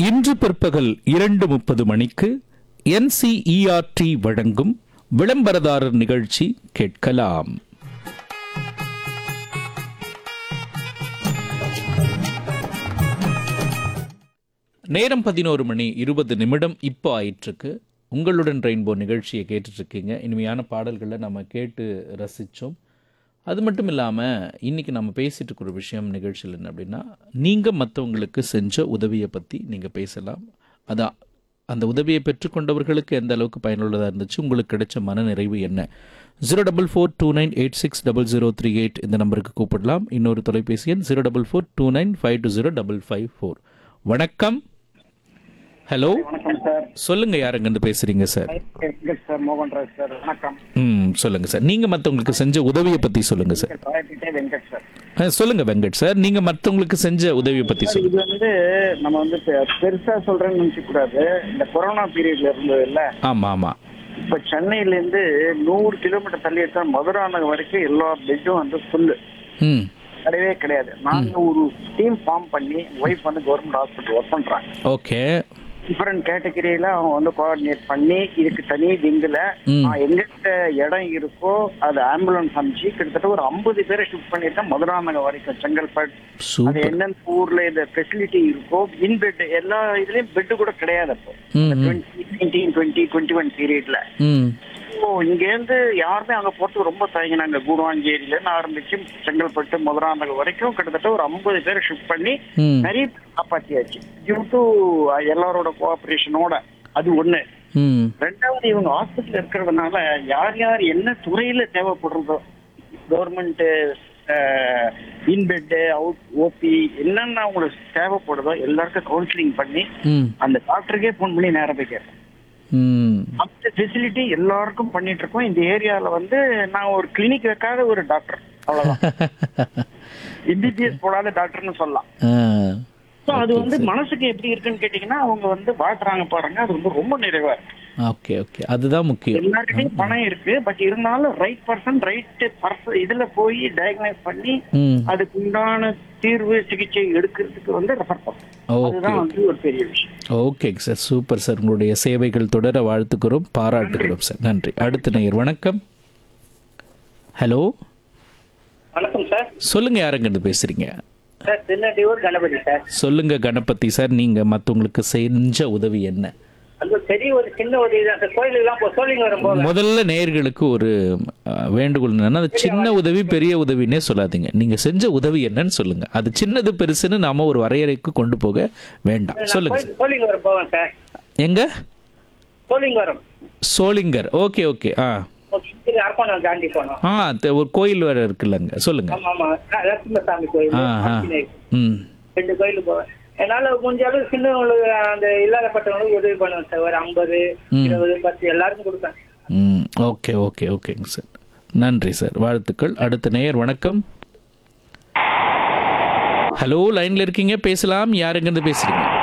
இன்று பிற்பகல் இரண்டு முப்பது மணிக்கு என்சிஇஆர்டி வழங்கும் விளம்பரதாரர் நிகழ்ச்சி கேட்கலாம் நேரம் பதினோரு மணி இருபது நிமிடம் இப்போ ஆயிட்டிருக்கு உங்களுடன் ரெயின்போ நிகழ்ச்சியை கேட்டுட்டு இருக்கீங்க இனிமையான பாடல்களை நம்ம கேட்டு ரசித்தோம் அது மட்டும் இல்லாமல் இன்றைக்கி நம்ம பேசிகிட்டு இருக்கிற ஒரு விஷயம் நிகழ்ச்சியில் என்ன அப்படின்னா நீங்கள் மற்றவங்களுக்கு செஞ்ச உதவியை பற்றி நீங்கள் பேசலாம் அதான் அந்த உதவியை பெற்றுக்கொண்டவர்களுக்கு எந்த அளவுக்கு பயனுள்ளதாக இருந்துச்சு உங்களுக்கு கிடைச்ச மனநிறைவு என்ன zero double four two nine eight six double zero three eight இந்த நம்பருக்கு கூப்பிடலாம் இன்னொரு தொலைபேசி எண் zero double four two nine five two zero double five four வணக்கம் ஹலோ வணக்கம் சார் சொல்லுங்க யாருங்கன்னு பேசுறீங்க sir Venkat sir Mohanraj sir வணக்கம் ம் சொல்லுங்க சார் நீங்க மற்றவங்களுக்கு செஞ்ச உதவியை பத்தி சொல்லுங்க சார் ராயப்பேட்டை வெங்கட் சார் ஆ, சொல்லுங்க வெங்கட் சார் நீங்க மற்றவங்களுக்கு செஞ்ச உதவியை பத்தி சார், சொல்லுங்க இது வந்து நம்ம வந்து பெ- பெருசா சொல்றேன்னு நினைக்க கூடாது இந்த கொரோனா பீரியட்ல இருந்தது இல்ல ஆமா ஆமா இப்ப சென்னையில இருந்து நூறு கிலோமீட்டர் தள்ளி எடுத்தா மதுரானகம் வரைக்கும் எல்லா பெட்டும் வந்து ஃபுல்லு ம் கிடையவே கிடையாது நாங்க ஒரு டீம் ஃபார்ம் பண்ணி ஒய்ஃப் வந்து கவர்மெண்ட் ஹாஸ்பிட்டல் ஒர்க் பண்றாங்க ஓகே டிஃபரெண்ட் கேட்டகரியில அவங்க வந்து கோஆர்டினேட் பண்ணி இதுக்கு தனி விங்குல ம். எங்கிட்ட இடம் இருக்கோ அது ஆம்புலன்ஸ் அனுப்பிச்சு கிட்டத்தட்ட ஒரு ஐம்பது பேரை ஷிஃப்ட் பண்ணிருக்கேன் மதுராநகர் வரைக்கும் செங்கல்பட் அது சூப்பர் எந்தெந்த ஊர்ல இந்த ஃபெசிலிட்டி இருக்கோ இன் பெட் எல்லா இதுலயும் பெட் கூட கிடையாது அப்போ ம், ம். நைன்டீன் டுவெண்ட்டி டுவெண்ட்டி ஒன் பீரியட்ல ம் ஸோ இங்க இருந்து யாருமே அங்க போறதுக்கு ரொம்ப தயங்கினாங்க கூடுவாஞ்சேரியில இருந்து ஆரம்பிச்சு செங்கல்பட்டு மதுராந்தகம் வரைக்கும் கிட்டத்தட்ட ஒரு ஐம்பது பேரை ஷிஃப்ட் பண்ணி ம் நிறைய பேர் காப்பாத்தியாச்சு டியூ டு எல்லாரோட கோஆபரேஷனோட அது ஒண்ணு ம் ரெண்டாவது இவங்க ஹாஸ்பிட்டல் இருக்கிறதுனால யார் யார் என்ன துறையில தேவைப்படுறதோ கவர்மெண்ட் இன்பெட் அவுட் ஓபி என்னென்ன அவங்களுக்கு தேவைப்படுதோ எல்லாருக்கும் கவுன்சிலிங் பண்ணி ம் அந்த டாக்டருக்கே ஃபோன் பண்ணி நேரம் போய் கேட்பேன் ம் அந்த ஃபெசிலிட்டி எல்லாருக்கும் பண்ணிட்டு இருக்கோம் இந்த ஏரியால வந்து நான் ஒரு கிளினிக் வைக்காத ஒரு டாக்டர் அவ்வளவுதான் எம்பிபிஎஸ் போடாத டாக்டர்னு சொல்லலாம் ஆ So அது வந்து மனசுக்கு எப்படி இருக்குன்னு கேட்டீங்கன்னா அவங்க வந்து வாழ்த்துறாங்க பாருங்க அது வந்து ரொம்ப நிறைவா இருக்கு ஓகே ஓகே அதுதான் முக்கியம் எல்லார்கிட்டயும் பணம் இருக்கு பட் இருந்தாலும் ரைட் பர்சன் ரைட் பர்சன் இதுல போய் டயக்னைஸ் பண்ணி ம் அதுக்கு உண்டான தீர்வு சிகிச்சை எடுக்கிறதுக்கு வந்து ரெஃபர் பண்ணும் ஓகே அதுதான் வந்து ஒரு பெரிய விஷயம் ஓகேங்க சார் சூப்பர் சார் உங்களுடைய சேவைகள் தொடர வாழ்த்துக்கிறோம் பாராட்டுகிறோம் சார் நன்றி அடுத்த நேயர் வணக்கம் ஹலோ வணக்கம் சார் சொல்லுங்க யாருங்கன்னு பேசுறீங்க சார் திருநெல்வேலூர் கணபதி சார் சொல்லுங்க கணபதி சார் நீங்க மற்றவங்களுக்கு செஞ்ச உதவி என்ன அது ஒரு பெரிய ஒரு சின்ன உதவி தான் சார் கோயிலுக்குலாம் இப்போ சோழிங்க வரும்போது முதல்ல நேயர்களுக்கு ஒரு அஹ், வேண்டுகோள் என்னன்னா அது சின்ன உதவி பெரிய உதவினே சொல்லாதீங்க நீங்க செஞ்ச உதவி என்னன்னு சொல்லுங்க அது சின்னது பெருசுன்னு நாம ஒரு வரையறைக்கு கொண்டு போக வேண்டாம் சொல்லுங்க சார் சோழிங்க வரம் போவேன் சார் எங்க சோழிங்க வரம் சோளிங்கர் ஓகே ஓகே ஆ இது அரப்பாணம் தாண்டி போனோம் ஆ தெ- ஒரு கோயில் வேற இருக்குல்லங்க சொல்லுங்க ஆமா ஆமா லட்சுமணசாமி கோயில் ஆ ஆ ஆஞ்சநேயர். ம் ரெண்டு கோயிலுக்கு போவேன் என்னால முடிஞ்ச அளவு சின்னவங்களுக்கு அந்த இல்லாதப்பட்டவங்களுக்கு உதவி பண்ணுவேன் சார் ஒரு ஐம்பது ம். இருபது பத்து எல்லாருக்கும் கொடுப்பேன் ம் ஓகே ஓகே ஓகேங்க சார் நன்றி சார் வாழ்த்துக்கள் அடுத்த நேயர் வணக்கம் ஹலோ லைன்ல இருக்கீங்க பேசலாம் யாருங்கிருந்து பேசுறீங்க